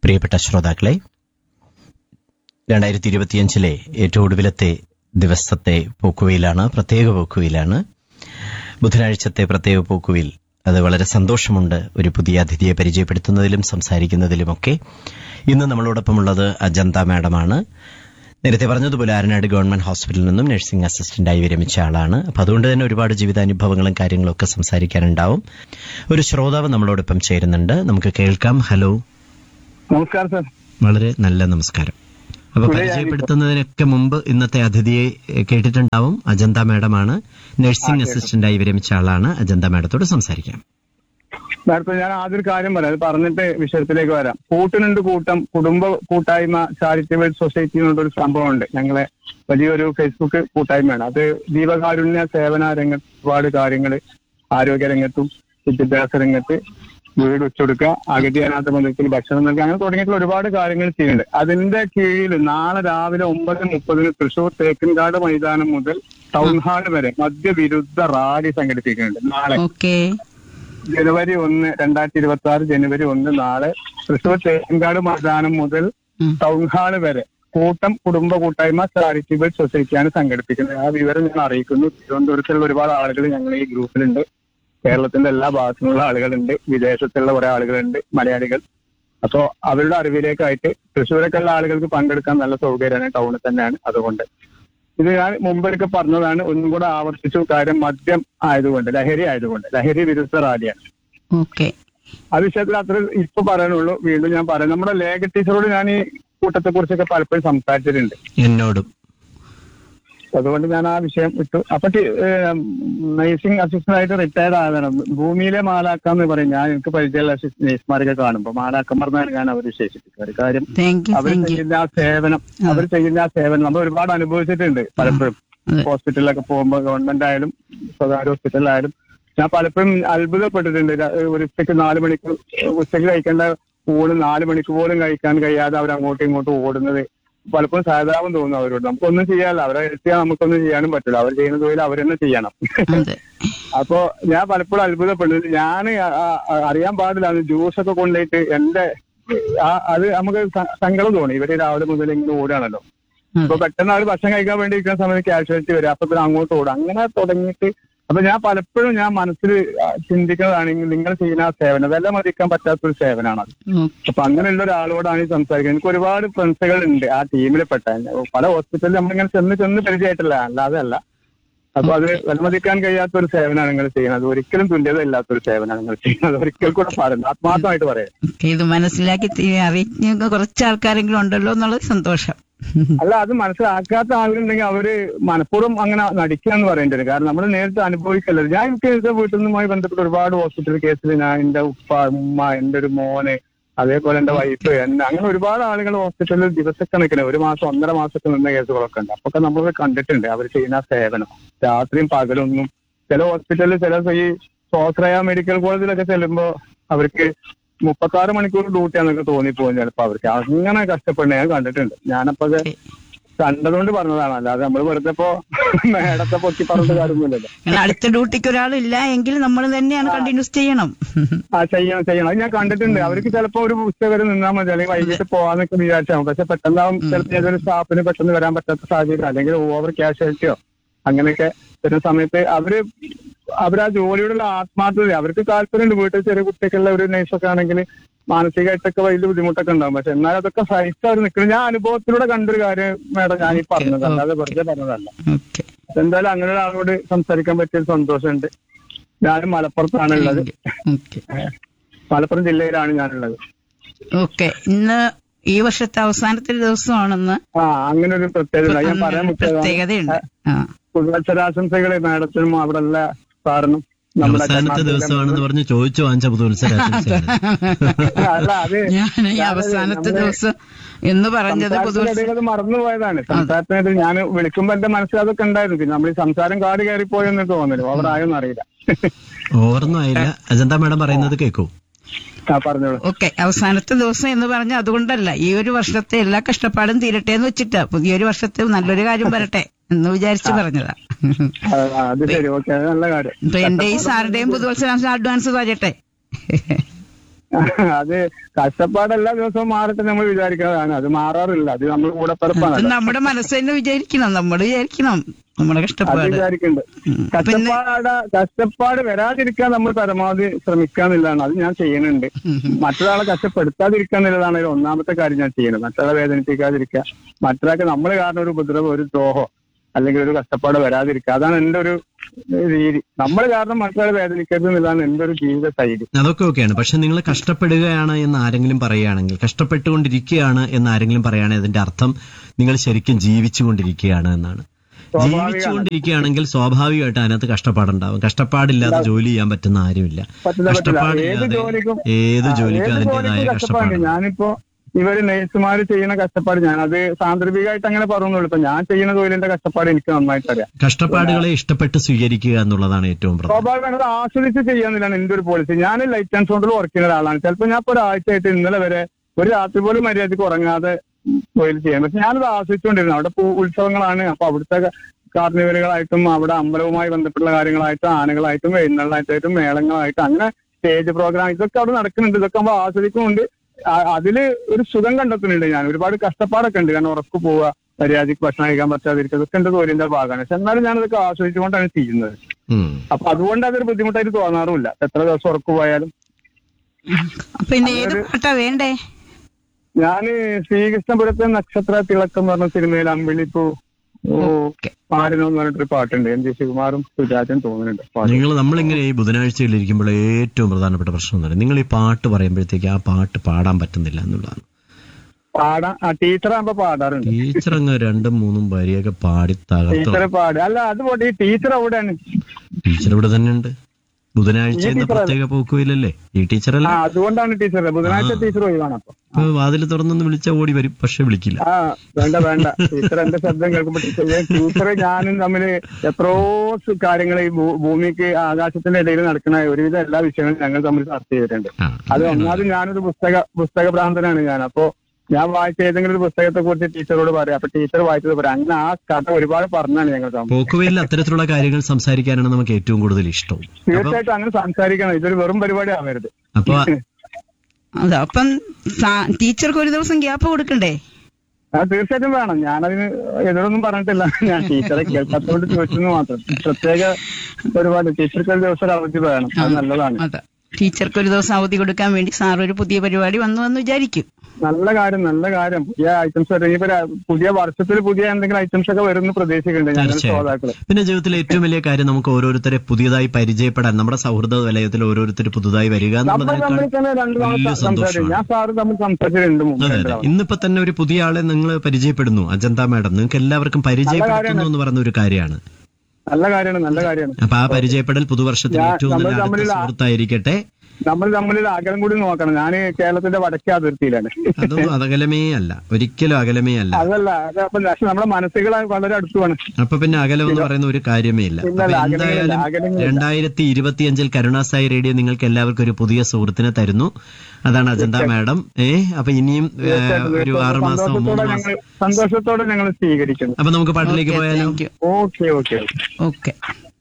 പ്രിയപ്പെട്ട ശ്രോതാക്കളെ രണ്ടായിരത്തി ഇരുപത്തിയഞ്ചിലെ ഏറ്റവും ഒടുവിലത്തെ ദിവസത്തെ പോക്കുവയിലാണ് പ്രത്യേക പോക്കുവയിലാണ് ബുധനാഴ്ചത്തെ പ്രത്യേക പോക്കുവിൽ അത് വളരെ സന്തോഷമുണ്ട് ഒരു പുതിയ അതിഥിയെ പരിചയപ്പെടുത്തുന്നതിലും സംസാരിക്കുന്നതിലുമൊക്കെ ഇന്ന് നമ്മളോടൊപ്പമുള്ളത് അജന്ത മാഡമാണ് നേരത്തെ പറഞ്ഞതുപോലെ ആരനാട് ഗവൺമെന്റ് ഹോസ്പിറ്റലിൽ നിന്നും നഴ്സിംഗ് അസിസ്റ്റന്റായി വിരമിച്ച ആളാണ് അപ്പൊ അതുകൊണ്ട് തന്നെ ഒരുപാട് ജീവിതാനുഭവങ്ങളും കാര്യങ്ങളും ഒക്കെ സംസാരിക്കാനുണ്ടാവും ഒരു ശ്രോതാവ് നമ്മളോടൊപ്പം ചേരുന്നുണ്ട് നമുക്ക് കേൾക്കാം ഹലോ നമസ്കാരം സാർ വളരെ നല്ല നമസ്കാരം അപ്പൊ പരിചയപ്പെടുത്തുന്നതിനൊക്കെ മുമ്പ് ഇന്നത്തെ അതിഥിയെ എഹ്, കേട്ടിട്ടുണ്ടാവും അജന്ത മാഡമാണ് നഴ്സിംഗ് അസിസ്റ്റന്റായി വിരമിച്ച ആളാണ് അജന്ത മാഡത്തോട് സംസാരിക്കാം നേരത്തെ ഞാൻ ആദ്യം ഒരു കാര്യം പറയാം അത് പറഞ്ഞിട്ട് വിഷയത്തിലേക്ക് വരാം കൂട്ടിനുണ്ട് കൂട്ടം കുടുംബ കൂട്ടായ്മ ചാരിറ്റബിൾ സൊസൈറ്റി എന്നുള്ള ഒരു സംഭവമുണ്ട് ഞങ്ങളെ വലിയൊരു ഫേസ്ബുക്ക് കൂട്ടായ്മയാണ് അത് ദീപകാരുണ്യ സേവന രംഗത്ത് ഒരുപാട് കാര്യങ്ങൾ ആരോഗ്യ രംഗത്തും വിദ്യാഭ്യാസ രംഗത്ത് വീട് വെച്ചുകൊടുക്കുക അഗതി അനാഥ ബന്ധത്തിൽ ഭക്ഷണം നൽകുക അങ്ങനെ തുടങ്ങിയിട്ടുള്ള ഒരുപാട് കാര്യങ്ങൾ ചെയ്യുന്നുണ്ട് അതിന്റെ കീഴിൽ നാളെ രാവിലെ ഒമ്പത് മുപ്പതിന് തൃശൂർ തേക്കിൻകാട് മൈതാനം മുതൽ ടൗൺ ഹാൾ വരെ മദ്യവിരുദ്ധ റാലി സംഘടിപ്പിക്കുന്നുണ്ട് നാളെ ഓക്കെ ജനുവരി ഒന്ന് രണ്ടായിരത്തി ഇരുപത്തി ആറ് ജനുവരി ഒന്ന് നാളെ തൃശൂർ തേക്കിൻകാട് മൈതാനം മുതൽ ഉം. ടൗൺ ഹാൾ വരെ കൂട്ടം കുടുംബ കൂട്ടായ്മ ചാരിറ്റബിൾ സൊസൈറ്റിയാണ് സംഘടിപ്പിക്കുന്നത് ആ വിവരം ഞാൻ അറിയിക്കുന്നു തിരുവനന്തപുരത്തുള്ള ഒരുപാട് ആളുകൾ ഞങ്ങൾ ഈ ഗ്രൂപ്പിലുണ്ട് കേരളത്തിന്റെ എല്ലാ ഭാഗത്തുനിന്നുള്ള ആളുകളുണ്ട് വിദേശത്തുള്ള കുറെ ആളുകളുണ്ട് മലയാളികൾ അപ്പോ അവരുടെ അറിവിലേക്കായിട്ട് തൃശ്ശൂരൊക്കെയുള്ള ആളുകൾക്ക് പങ്കെടുക്കാൻ നല്ല സൗകര്യമാണ് ടൗണിൽ തന്നെയാണ് അതുകൊണ്ട് ഇത് ഞാൻ മുമ്പൊക്കെ പറഞ്ഞതാണ് ഒന്നും കൂടെ ആവർത്തിച്ചു കാര്യം മദ്യം ആയതുകൊണ്ട് ലഹരി ആയതുകൊണ്ട് ലഹരി വിരുദ്ധ റാലിയാണ് ഓക്കെ ആ വിഷയത്തിൽ അത്ര ഇപ്പൊ പറയാനുള്ളൂ വീണ്ടും ഞാൻ പറയാം നമ്മുടെ ലേഖ ടീച്ചറോട് ഞാൻ ഈ കൂട്ടത്തെ കുറിച്ചൊക്കെ പലപ്പോഴും സംസാരിച്ചിട്ടുണ്ട് എന്നോടും അതുകൊണ്ട് ഞാൻ ആ വിഷയം വിട്ടു അപ്പൊ നഴ്സിംഗ് അസിസ്റ്റന്റ് ആയിട്ട് റിട്ടയർഡ് ആയതാണ് ഭൂമിയിലെ മാലാക്കാന്ന് പറയും ഞാൻ എനിക്ക് പരിചയമുള്ള നഴ്സുമാരൊക്കെ കാണുമ്പോൾ മാലാക്കന്മാർ എന്നാണ് ഞാൻ അവർ വിശേഷിപ്പിക്കാറ് കാര്യം താങ്ക് യു അവർ താങ്ക് യു ചെയ്യുന്ന ആ സേവനം അവർ ചെയ്യുന്ന ആ സേവനം നമ്മൾ ഒരുപാട് അനുഭവിച്ചിട്ടുണ്ട് പലപ്പോഴും അതെ. ഹോസ്പിറ്റലിലൊക്കെ പോകുമ്പോൾ ഗവൺമെന്റ് ആയാലും സ്വകാര്യ ഹോസ്പിറ്റലിലായാലും ഞാൻ പലപ്പോഴും അത്ഭുതപ്പെട്ടിട്ടുണ്ട് ര- ഒരു ഉച്ചയ്ക്ക് നാല് മണിക്ക് ഉച്ചയ്ക്ക് കഴിക്കേണ്ട ഊണ് നാല് മണിക്ക് പോലും കഴിക്കാൻ കഴിയാതെ അവർ അങ്ങോട്ടും ഇങ്ങോട്ടും ഓടുന്നത് പലപ്പോഴും സഹതാപം തോന്നും അവരോട് നമുക്കൊന്നും ചെയ്യാനല്ല അവരെ എത്തിയാൽ നമുക്കൊന്നും ചെയ്യാനും പറ്റില്ല അവർ ചെയ്യുന്ന തൊഴിൽ അവർ തന്നെ ചെയ്യണം അതെ അപ്പോ ഞാൻ പലപ്പോഴും അത്ഭുതപ്പെടുന്നത് ഞാൻ അറിയാൻ പാടില്ല അത് ജ്യൂസൊക്കെ കൊണ്ടുപോയിട്ട് എന്റെ ആ അത് നമുക്ക് സ- സങ്കടം തോന്നി ഇവര് രാവിലെ മുതൽ ഇങ്ങനെ ഓടുകയാണല്ലോ അപ്പൊ അതെ പെട്ടെന്ന് അവർ ഭക്ഷണം കഴിക്കാൻ വേണ്ടി ഇരിക്കുന്ന സമയത്ത് കാഷ്വാലിറ്റി വരും അപ്പൊ പിന്നെ അങ്ങോട്ട് ഓടും അങ്ങനെ തുടങ്ങിയിട്ട് അപ്പൊ ഞാൻ പലപ്പോഴും ഞാൻ മനസ്സിൽ ആ, ചിന്തിക്കുന്നതാണെങ്കിൽ നിങ്ങൾ ചെയ്യുന്ന ആ സേവനം വില മതിക്കാൻ പറ്റാത്തൊരു സേവനമാണ് അത് ഓക്കെ അപ്പൊ അങ്ങനെയുള്ള ഒരാളോടാണ് ഈ സംസാരിക്കുന്നത് എനിക്ക് ഒരുപാട് ഫ്രണ്ട്സുകൾ ഉണ്ട് ആ ടീമിൽ പെട്ട പല ഹോസ്പിറ്റലിൽ നമ്മളിങ്ങനെ ചെന്ന് ചെന്ന് പരിചയമായിട്ടില്ല അല്ലാതെ അല്ല അപ്പൊ അത് വിലമതിക്കാൻ കഴിയാത്ത ഒരു സേവനമാണ് നിങ്ങൾ ചെയ്യുന്നത് ഒരിക്കലും തുല്യത ഇല്ലാത്തൊരു സേവനമാണ് നിങ്ങൾ ചെയ്യുന്നത് ഒരിക്കൽ കൂടെ പറയുന്നത് ആത്മാർത്ഥമായിട്ട് പറയാം ഓക്കെ ഇത് മനസ്സിലാക്കി തി- അറിയിക്കുന്ന കുറച്ച് ആൾക്കാരെങ്കിലും ഉണ്ടല്ലോ എന്നുള്ളത് സന്തോഷം അല്ല അത് മനസ്സിലാക്കാത്ത ആളുകളുണ്ടെങ്കിൽ അവര് മനഃപൂർവ്വം അങ്ങനെ നടിക്കുക എന്ന് പറയേണ്ടി വരും കാരണം നമ്മൾ നേരിട്ട് അനുഭവിക്കല്ലോ ഞാൻ എനിക്ക് എന്റെ വീട്ടിൽ നിന്നുമായി ബന്ധപ്പെട്ട് ഒരുപാട് ഹോസ്പിറ്റൽ കേസിൽ ഞാൻ എന്റെ ഉപ്പ ഉമ്മ എന്റെ ഒരു മോന് അതേപോലെ എന്റെ വൈഫ് എന്നെ അങ്ങനെ ഒരുപാട് ആളുകൾ ഹോസ്പിറ്റലിൽ ദിവസക്കണക്കിന് ഒരു മാസം ഒന്നര മാസമൊക്കെ നിന്ന കേസുകളൊക്കെ ഉണ്ട് അപ്പൊക്കെ നമ്മൾ കണ്ടിട്ടുണ്ട് അവർ ചെയ്യുന്ന ആ സേവനം രാത്രിയും പകലൊന്നും ചില ഹോസ്പിറ്റലിൽ ചില ഈ സ്വാശ്രയ മെഡിക്കൽ കോളേജിലൊക്കെ ചെല്ലുമ്പോ അവർക്ക് മുപ്പത്തി ആറ് മണിക്കൂർ ഡ്യൂട്ടിയാന്നൊക്കെ തോന്നിപ്പോകും ചിലപ്പോ അവർക്ക് അങ്ങനെ കഷ്ടപ്പെടുന്ന ഞാൻ കണ്ടിട്ടുണ്ട് ഞാനപ്പോ അത് കണ്ടതുകൊണ്ട് പറഞ്ഞതാണ് അല്ലാതെ നമ്മൾ വെറുതെ ഇപ്പോ മേടത്തെ പൊക്കി പറഞ്ഞിട്ട് കാര്യമൊന്നുമില്ലല്ലോ കാരണം അടുത്ത ഡ്യൂട്ടിക്ക് ഒരാളില്ല എങ്കിൽ നമ്മൾ തന്നെയാണ് കണ്ടിന്യൂസ് ചെയ്യണം ആ ചെയ്യണം ചെയ്യണം അത് ഞാൻ കണ്ടിട്ടുണ്ട് അവർക്ക് ചിലപ്പോ ഒരു ഉച്ച വരെ നിന്നാൽ മതി അല്ലെങ്കിൽ വൈകിട്ട് പോവാന്നൊക്കെ വിചാരിച്ചാൽ പക്ഷെ പെട്ടെന്നാവും ചിലപ്പോൾ ഏതൊരു സ്റ്റാഫിന് പെട്ടെന്ന് വരാൻ പറ്റാത്ത സാഹചര്യം അല്ലെങ്കിൽ ഓവർ ക്യാഷ്വാലിറ്റിയോ അങ്ങനെയൊക്കെ വരുന്ന സമയത്ത് അവര് അവരാ ജോലിയോടുള്ള ആത്മാർത്ഥത അവർക്ക് താല്പര്യമുണ്ട് വീട്ടിൽ ചെറിയ കുട്ടിയൊക്കെയുള്ള ഒരു നഴ്സൊക്കെ ആണെങ്കിൽ മാനസികമായിട്ടൊക്കെ വലിയ ബുദ്ധിമുട്ടൊക്കെ ഉണ്ടാവും പക്ഷെ എന്നാലും അതൊക്കെ സഹിച്ച് അവർ നിൽക്കുന്നത് ഞാൻ അനുഭവത്തിലൂടെ കണ്ടൊരു കാര്യം മേഡം ഞാൻ ഈ പറഞ്ഞത് അല്ലാതെ വെറുതെ പറഞ്ഞതല്ല ഓക്കെ എന്തായാലും അങ്ങനെ ഒരാളോട് സംസാരിക്കാൻ പറ്റിയ സന്തോഷമുണ്ട് ഞാൻ മലപ്പുറത്താണ് ഉള്ളത് ഓക്കെ മലപ്പുറം ജില്ലയിലാണ് ഞാനുള്ളത് ഓക്കെ ഇന്ന് ഈ വർഷത്തെ അവസാനത്തെ ദിവസമാണെന്ന് ആ അങ്ങനെ ഒരു പ്രത്യേകത ഞാൻ പറയാൻ പറ്റിയതാണ് പ്രത്യേകതയുണ്ട് ആ പുതുവത്സരാശംസകൾ മാഡത്തിനും അവിടെ ഉള്ള സാറിനും നമ്മുടെ അവസാനത്തെ ദിവസമാണെന്ന് പറഞ്ഞ് ചോദിച്ചു വാങ്ങിച്ച പുതുവത്സരാശംസയാണ് അല്ല അത് ഞാൻ ഈ അവസാനത്തെ ദിവസം എന്ന് പറഞ്ഞത് പുതു സംസാരത്തിനിടയിൽ അത് മറന്നുപോയതാണ് സംസാരത്തിനിടയിൽ ഞാൻ വിളിക്കുമ്പോ എന്റെ മനസ്സിൽ അതൊക്കെ ഉണ്ടായിരുന്നു പിന്നെ നമ്മൾ ഈ സംസാരം കാട് കയറി പോയെന്ന് തോന്നുന്നു ഓവർ ആയോന്ന് അറിയില്ല ഓവർന്നും ആയില്ല അജന്ത മാഡം പറയുന്നത് കേൾക്കൂ ആ പറഞ്ഞോളൂ ഓക്കെ അവസാനത്തെ ദിവസം എന്ന് പറഞ്ഞ അതുകൊണ്ടല്ല ഈ ഒരു വർഷത്തെ എല്ലാ കഷ്ടപ്പാടും തീരട്ടെ എന്ന് വെച്ചിട്ടാ പുതിയൊരു വർഷത്തെ നല്ലൊരു കാര്യം വരട്ടെ എന്ന് വിചാരിച്ച് പറഞ്ഞതാ ആ, ആ, അത് ശരി ഓക്കെ അത് നല്ല കാര്യം ഇപ്പൊ എന്റെ ഈ സാറുടെയും പുതുവത്സരാംശം അഡ്വാൻസ് തരട്ടെ അത് കഷ്ടപ്പാട് എല്ലാ ദിവസവും മാറട്ടെ നമ്മൾ വിചാരിക്കുന്നതാണ് അത് മാറാറില്ല അത് നമ്മൾ കൂടെ അത് പിറപ്പാണ് നമ്മുടെ മനസ്സ് തന്നെ വിചാരിക്കണം നമ്മൾ വിചാരിക്കണം നമ്മുടെ അത് കഷ്ടപ്പാട് വിചാരിക്കുന്നുണ്ട് ഉം. പിന്നെ കഷ്ടപ്പാട് കഷ്ടപ്പാട് വരാതിരിക്കാൻ നമ്മൾ പരമാവധി ശ്രമിക്കാന്നുള്ളതാണ് അത് ഞാൻ ചെയ്യുന്നുണ്ട് മറ്റൊരാളെ കഷ്ടപ്പെടുത്താതിരിക്കുക എന്നുള്ളതാണ് ഒരു ഒന്നാമത്തെ കാര്യം ഞാൻ ചെയ്യുന്നത് മറ്റൊരാളെ വേദനിപ്പിക്കാതിരിക്കുക മറ്റൊരാൾക്ക് നമ്മൾ കാരണം ഒരു ഉപദ്രവം ഒരു ദ്രോഹം അല്ലെങ്കിൽ ഒരു കഷ്ടപ്പാട് വരാതിരിക്കുക അതാണ് എന്റെ ഒരു രീതി നമ്മൾ കാരണം മറ്റൊരാളെ വേദനിക്കരുത് എന്നുള്ളതാണ് എന്റെ ഒരു ജീവിത ശൈലി അതൊക്കെ ഓക്കെയാണ് പക്ഷെ നിങ്ങൾ കഷ്ടപ്പെടുകയാണ് എന്ന് ആരെങ്കിലും പറയുകയാണെങ്കിൽ കഷ്ടപ്പെട്ടുകൊണ്ടിരിക്കുകയാണ് എന്ന് ആരെങ്കിലും പറയുകയാണെങ്കിൽ അതിന്റെ അർത്ഥം നിങ്ങൾ ശരിക്കും ജീവിച്ചുകൊണ്ടിരിക്കുകയാണ് എന്നാണ് സ്വാഭാവികമാണ്. ജീവിച്ചുകൊണ്ടിരിക്കുകയാണെങ്കിൽ സ്വാഭാവികമായിട്ട് അതിനകത്ത് കഷ്ടപ്പാടുണ്ടാവും കഷ്ടപ്പാടില്ലാതെ ജോലി ചെയ്യാൻ പറ്റുന്ന ആരുമില്ല പറ്റില്ല പറ്റില്ല ഏത് കഷ്ടപ്പാടില്ലാതെ ജോലിക്കും ഏത് ആ, ജോലിക്കും ഏത് അതിന്റേതായ ജോലിക്കും കഷ്ടപ്പാട് കഷ്ടപ്പാടുണ്ട് ഞാനിപ്പോ ഇവര് നഴ്സുമാര് ചെയ്യുന്ന കഷ്ടപ്പാട് ഞാൻ അത് സാന്ദർഭികമായിട്ട് അങ്ങനെ പറയുന്നുള്ളൂ ഇപ്പൊ ഞാൻ ചെയ്യുന്ന തൊഴിലിന്റെ കഷ്ടപ്പാട് എനിക്ക് നന്നായിട്ട് അറിയാം കഷ്ടപ്പാടുകളെ ഇഷ്ടപ്പെട്ട് സ്വീകരിക്കുക എന്നുള്ളതാണ് ഏറ്റവും പ്രധാനം സ്വാഭാവികമായിട്ട് അത് ആസ്വദിച്ച് ചെയ്യാന്നുള്ളതാണ് എന്റെ ഒരു പോളിസി ഞാൻ ലൈറ്റ് ആൻഡ് സൗണ്ടിൽ വർക്ക് ചെയ്യുന്ന ഒരാളാണ് ചിലപ്പോൾ ഞാൻ ഇപ്പൊ ഒരാഴ്ചയായിട്ട് ഇന്നലെ വരെ ഒരു രാത്രി പോലും മര്യാദയ്ക്ക് ഉറങ്ങാതെ തൊഴിൽ ചെയ്യാൻ പക്ഷെ ഞാനത് ആസ്വദിച്ചുകൊണ്ടിരുന്നു അവിടെ പൂ ഉത്സവങ്ങളാണ് അപ്പൊ അവിടുത്തെ കാർണിവലുകളായിട്ടും അവിടെ അമ്പലവുമായി ബന്ധപ്പെട്ടുള്ള കാര്യങ്ങളായിട്ടും ആനകളായിട്ടും എഴുന്നള്ളായിട്ടും മേളങ്ങളായിട്ടും അങ്ങനെ സ്റ്റേജ് പ്രോഗ്രാം ഇതൊക്കെ അവിടെ നടക്കുന്നുണ്ട് ഇതൊക്കെ നമ്മൾ ആസ്വദിക്കുന്നുണ്ട് ആ- അതില് ഒരു സുഖം കണ്ടെത്തുന്നുണ്ട് ഞാൻ ഒരുപാട് കഷ്ടപ്പാടൊക്കെ ഉണ്ട് കാരണം ഉറപ്പ് പോവുക മര്യാദയ്ക്ക് ഭക്ഷണം കഴിക്കാൻ പറ്റാതിരിക്കുക ഇതൊക്കെ എന്റെ തൊഴിലിന്റെ ഭാഗമാണ് പക്ഷെ എന്നാലും ഞാനതൊക്കെ ആസ്വദിച്ചുകൊണ്ടാണ് ചെയ്യുന്നത് ഉം. അപ്പൊ അതുകൊണ്ട് അതൊരു ബുദ്ധിമുട്ടായിട്ട് തോന്നാറുമില്ല എത്ര ദിവസം ഉറക്കു പോയാലും പിന്നെ ഏത് പാട്ടാ വേണ്ടേ ഞാന് ശ്രീകൃഷ്ണപുരത്തെ നക്ഷത്ര തിളക്കം എന്ന് പറഞ്ഞ സിനിമയിൽ അമ്പിളിപ്പൂ ഓ ഓക്കെ പാടിനോ എന്ന് പറഞ്ഞിട്ടൊരു പാട്ടുണ്ട് എൻ ജി ശിവകുമാറും സുജാറ്റും തോന്നുന്നുണ്ട് പാട്ട്. നിങ്ങൾ നമ്മളിങ്ങനെ ഈ ബുധനാഴ്ചയിൽ ഇരിക്കുമ്പോൾ ഏറ്റവും പ്രധാനപ്പെട്ട പ്രശ്നം എന്താണ് നിങ്ങൾ ഈ പാട്ട് പറയുമ്പോഴത്തേക്ക് ആ പാട്ട് പാടാൻ പറ്റുന്നില്ല എന്നുള്ളതാണ് പാടാൻ ആ ടീച്ചറാകുമ്പോ പാടാറുണ്ട് ടീച്ചർ അങ്ങ് രണ്ടും മൂന്നും വരിയൊക്കെ പാടി തകർത്തു ടീച്ചറെ പാട് അല്ല അത് പോട്ടെ ഈ ടീച്ചർ അവിടെയാണ് ടീച്ചർ ഇവിടെ തന്നെ ഉണ്ട് ബുധനാഴ്ച എന്ന പ്രത്യേക പോക്കുമില്ലല്ലേ ഈ ആ ടീച്ചറല്ല അതുകൊണ്ടാണ് ടീച്ചർ ബുധനാഴ്ച ടീച്ചർ ഒഴിവാണ് അപ്പൊ ഇപ്പൊ വാതിൽ തുറന്നൊന്ന് വിളിച്ചാൽ ഓടി വരും പക്ഷെ വിളിക്കില്ല ആ വേണ്ട വേണ്ട ടീച്ചർ എന്റെ ശബ്ദം കേൾക്കുമ്പോ ടീച്ചർ ഞാനും തമ്മിൽ എത്രയോ കാര്യങ്ങൾ ഈ ഭൂ- ഭൂമിക്ക് ആകാശത്തിന്റെ ഇടയിൽ നടക്കുന്ന ഒരുവിധം എല്ലാ വിഷയങ്ങളും ഞങ്ങൾ തമ്മിൽ ചർച്ച ചെയ്തിട്ടുണ്ട് ആ, അത് ഒന്നാമത് ഞാനൊരു പുസ്തക പുസ്തക ഭ്രാന്തനാണ് ഞാൻ അപ്പോ ഞാൻ വായിച്ച ഏതെങ്കിലും ഒരു പുസ്തകത്തെ കുറിച്ച് ടീച്ചറോട് പറയാം അപ്പൊ ടീച്ചർ വായിച്ചത് പറയാം അങ്ങനെ ആ കഥ ഒരുപാട് പറഞ്ഞാണ് ഞങ്ങൾ തമ്മിൽ പോക്കുവെയിൽ അത്തരത്തിലുള്ള കാര്യങ്ങൾ സംസാരിക്കാനാണ് നമുക്ക് ഏറ്റവും കൂടുതൽ ഇഷ്ടം അപ്പൊ തീർച്ചയായിട്ടും അങ്ങനെ സംസാരിക്കണം ഇതൊരു വെറും പരിപാടി ആവരുത് അപ്പൊ അതെ അപ്പം സാ- ടീച്ചർക്ക് ഒരു ദിവസം ഗ്യാപ്പ് കൊടുക്കണ്ടേ ആ തീർച്ചയായിട്ടും വേണം ഞാനതിന് എതിരൊന്നും പറഞ്ഞിട്ടില്ല ഞാൻ ടീച്ചറെ കേൾക്കാത്തോണ്ട് ചോദിച്ചെന്ന് മാത്രം പ്രത്യേക പരിപാടി ടീച്ചർക്ക് ഒരു ദിവസം ഒരു അവധി വേണം അത് നല്ലതാണ് അതെ ടീച്ചർക്ക് ഒരു ദിവസം അവധി കൊടുക്കാൻ വേണ്ടി സാർ ഒരു പുതിയ പരിപാടി വന്നു എന്ന് വിചാരിക്കും നല്ല കാര്യം നല്ല കാര്യം പുതിയ ഐറ്റംസ് ഇനിയിപ്പോ ര- പുതിയ വർഷത്തിൽ പുതിയ എന്തെങ്കിലും ഐറ്റംസ് ഒക്കെ വരുമെന്ന് പ്രതീക്ഷിക്കുന്നുണ്ട് ഞങ്ങൾ തീർച്ചയായും ശ്രോതാക്കള് പിന്നെ ജീവിതത്തിലെ ഏറ്റവും വലിയ കാര്യം നമുക്ക് ഓരോരുത്തരെ പുതിയതായി പരിചയപ്പെടാൻ നമ്മുടെ സൗഹൃദ വലയത്തിൽ ഓരോരുത്തർ പുതുതായി വരിക നമ്മൾ എന്നുള്ളതിനേക്കാൾ തമ്മിൽ തന്നെ രണ്ടു തവണ വലിയ സംസാരിച്ചു സന്തോഷമാണ് ഞാൻ സാറ് തമ്മിൽ സംസാരിച്ചിട്ടുണ്ട് മുമ്പ് അതെ രണ്ട് അതെ തവണ. ഇന്നിപ്പോ തന്നെ ഒരു പുതിയ ആളെ നിങ്ങൾ പരിചയപ്പെടുന്നു അജന്ത മാഡം നിങ്ങൾക്ക് എല്ലാവർക്കും പരിചയപ്പെടുത്തുന്നു എന്ന് പറയുന്ന ഒരു കാര്യമാണ് നല്ല കാര്യമാണ് നല്ല കാര്യമാണ് അപ്പൊ ആ പരിചയപ്പെടൽ പുതുവർഷത്തിൽ ഞാൻ- ഏറ്റവും നമ്മൾ നല്ല അടുത്ത തമ്മിലുള്ള- സുഹൃത്തായിരിക്കട്ടെ നമ്മൾ തമ്മിൽ അകലം കൂടി നോക്കണം ഞാൻ കേരളത്തിന്റെ വടക്കേ അതിർത്തിയിലാണ് അതൊന്നും അകലമേ അല്ല ഒരിക്കലും അകലമേ അല്ല അതല്ല അത് അപ്പൊ പക്ഷെ നമ്മുടെ മനസ്സുകൾ വളരെ അടുത്തുമാണ് അപ്പൊ പിന്നെ അകലം എന്ന് പറയുന്ന ഒരു കാര്യമേ ഇല്ല ഇല്ല, അപ്പൊ അകലമില്ല, എന്തായാലും അകലമില്ല. രണ്ടായിരത്തി ഇരുപത്തിയഞ്ചിൽ കരുണാസായി റേഡിയോ നിങ്ങൾക്ക് എല്ലാവർക്കും ഒരു പുതിയ സുഹൃത്തിനെ തരുന്നു അതാണ് അജന്ത മാഡം ഏ അപ്പൊ ഇനിയും ഏ, ഒരു ആറു മാസം മൂന്ന് സന്തോഷത്തോടെ മാസം ഞങ്ങൾ സന്തോഷത്തോടെ ഞങ്ങൾ സ്വീകരിക്കുന്നു അപ്പൊ നമുക്ക് പാട്ടിലേക്ക് പോയാലോ thank you okay okay okay